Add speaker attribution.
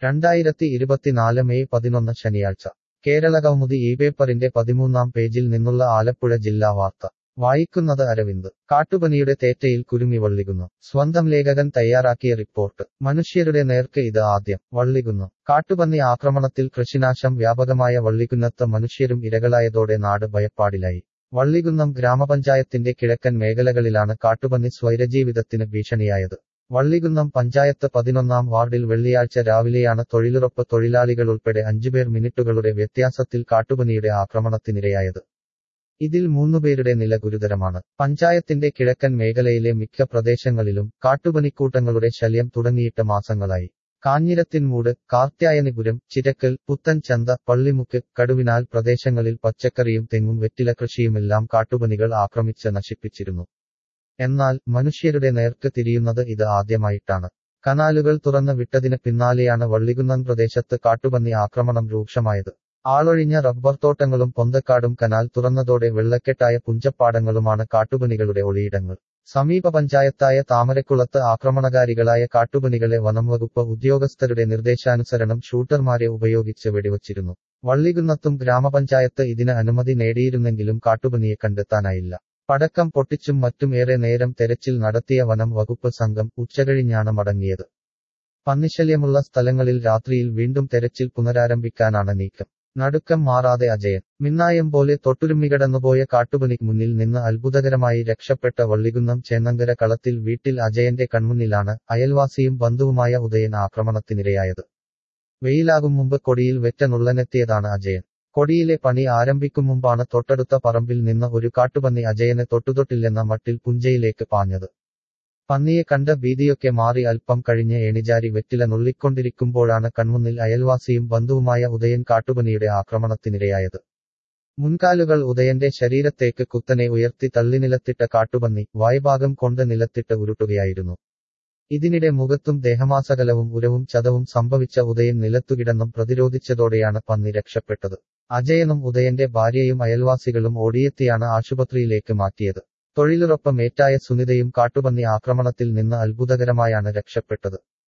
Speaker 1: രണ്ടായിരത്തി ഇരുപത്തിനാല് മെയ് പതിനൊന്ന് ശനിയാഴ്ച കേരള കൗമുദി ഈ പേപ്പറിന്റെ പതിമൂന്നാം പേജിൽ നിന്നുള്ള ആലപ്പുഴ ജില്ലാ വാർത്ത വായിക്കുന്നത് അരവിന്ദ് കാട്ടുപനിയുടെ തേറ്റയിൽ കുരുങ്ങി വള്ളികുന്നു സ്വന്തം ലേഖകൻ തയ്യാറാക്കിയ റിപ്പോർട്ട് മനുഷ്യരുടെ നേർക്ക് ഇത് ആദ്യം വള്ളികുന്നു കാട്ടുപന്നി ആക്രമണത്തിൽ കൃഷിനാശം വ്യാപകമായ വള്ളികുന്നത്ത് മനുഷ്യരും ഇരകളായതോടെ നാട് ഭയപ്പാടിലായി വള്ളികുന്നം ഗ്രാമപഞ്ചായത്തിന്റെ കിഴക്കൻ മേഖലകളിലാണ് കാട്ടുപന്നി സ്വൈരജീവിതത്തിന് ഭീഷണിയായത് വള്ളികുന്നം പഞ്ചായത്ത് പതിനൊന്നാം വാർഡിൽ വെള്ളിയാഴ്ച രാവിലെയാണ് തൊഴിലുറപ്പ് തൊഴിലാളികളുൾപ്പെടെ അഞ്ചുപേർ മിനിറ്റുകളുടെ വ്യത്യാസത്തിൽ കാട്ടുപനിയുടെ ആക്രമണത്തിനിരയായത് ഇതിൽ മൂന്നുപേരുടെ നില ഗുരുതരമാണ് പഞ്ചായത്തിന്റെ കിഴക്കൻ മേഖലയിലെ മിക്ക പ്രദേശങ്ങളിലും കാട്ടുപനിക്കൂട്ടങ്ങളുടെ ശല്യം തുടങ്ങിയിട്ട് മാസങ്ങളായി കാഞ്ഞിരത്തിൻമൂട് കാർത്യായനിപുരം ചിരക്കൽ പുത്തൻ ചന്ത പള്ളിമുക്ക് കടുവിനാൽ പ്രദേശങ്ങളിൽ പച്ചക്കറിയും തെങ്ങും വെറ്റില കൃഷിയുമെല്ലാം കാട്ടുപനികൾ ആക്രമിച്ച് നശിപ്പിച്ചിരുന്നു എന്നാൽ മനുഷ്യരുടെ നേർക്ക് തിരിയുന്നത് ഇത് ആദ്യമായിട്ടാണ് കനാലുകൾ തുറന്ന് വിട്ടതിന് പിന്നാലെയാണ് വള്ളികുന്നൻ പ്രദേശത്ത് കാട്ടുപന്നി ആക്രമണം രൂക്ഷമായത് ആളൊഴിഞ്ഞ റബ്ബർ തോട്ടങ്ങളും പൊന്തക്കാടും കനാൽ തുറന്നതോടെ വെള്ളക്കെട്ടായ പുഞ്ചപ്പാടങ്ങളുമാണ് കാട്ടുപനികളുടെ ഒളിയിടങ്ങൾ സമീപ പഞ്ചായത്തായ താമരക്കുളത്ത് ആക്രമണകാരികളായ കാട്ടുപനികളെ വനംവകുപ്പ് ഉദ്യോഗസ്ഥരുടെ നിർദ്ദേശാനുസരണം ഷൂട്ടർമാരെ ഉപയോഗിച്ച് വെടിവച്ചിരുന്നു വള്ളികുന്നത്തും ഗ്രാമപഞ്ചായത്ത് ഇതിന് അനുമതി നേടിയിരുന്നെങ്കിലും കാട്ടുപനിയെ കണ്ടെത്താനായില്ല പടക്കം പൊട്ടിച്ചും മറ്റും ഏറെ നേരം തെരച്ചിൽ നടത്തിയ വനം വകുപ്പ് സംഘം ഉച്ചകഴിഞ്ഞാണ് മടങ്ങിയത് പന്നിശല്യമുള്ള സ്ഥലങ്ങളിൽ രാത്രിയിൽ വീണ്ടും തെരച്ചിൽ പുനരാരംഭിക്കാനാണ് നീക്കം നടുക്കം മാറാതെ അജയൻ മിന്നായം പോലെ തൊട്ടുരുമ്മികടന്നുപോയ കാട്ടുപനിക്ക് മുന്നിൽ നിന്ന് അത്ഭുതകരമായി രക്ഷപ്പെട്ട വള്ളികുന്നം ചേന്നങ്കര കളത്തിൽ വീട്ടിൽ അജയന്റെ കൺമുന്നിലാണ് അയൽവാസിയും ബന്ധുവുമായ ഉദയൻ ആക്രമണത്തിനിരയായത് വെയിലാകും മുമ്പ് കൊടിയിൽ വെറ്റ നുള്ളനെത്തിയതാണ് അജയൻ കൊടിയിലെ പണി ആരംഭിക്കും മുമ്പാണ് തൊട്ടടുത്ത പറമ്പിൽ നിന്ന് ഒരു കാട്ടുപന്നി അജയനെ തൊട്ടുതൊട്ടില്ലെന്ന മട്ടിൽ പുഞ്ചയിലേക്ക് പാഞ്ഞത് പന്നിയെ കണ്ട ഭീതിയൊക്കെ മാറി അല്പം കഴിഞ്ഞ് എണിജാരി വെറ്റില നുള്ളിക്കൊണ്ടിരിക്കുമ്പോഴാണ് കൺമുന്നിൽ അയൽവാസിയും ബന്ധുവുമായ ഉദയൻ കാട്ടുപനിയുടെ ആക്രമണത്തിനിരയായത് മുൻകാലുകൾ ഉദയന്റെ ശരീരത്തേക്ക് കുത്തനെ ഉയർത്തി തള്ളിനിലത്തിട്ട കാട്ടുപന്നി വായ്ഭാഗം കൊണ്ട് നിലത്തിട്ട് ഉരുട്ടുകയായിരുന്നു ഇതിനിടെ മുഖത്തും ദേഹമാസകലവും ഉരവും ചതവും സംഭവിച്ച ഉദയൻ നിലത്തുകിടന്നും പ്രതിരോധിച്ചതോടെയാണ് പന്നി രക്ഷപ്പെട്ടത് അജയനും ഉദയന്റെ ഭാര്യയും അയൽവാസികളും ഓടിയെത്തിയാണ് ആശുപത്രിയിലേക്ക് മാറ്റിയത് തൊഴിലുറപ്പ് മേറ്റായ സുനിതയും കാട്ടുപന്നി ആക്രമണത്തിൽ നിന്ന് അത്ഭുതകരമായാണ് രക്ഷപ്പെട്ടത്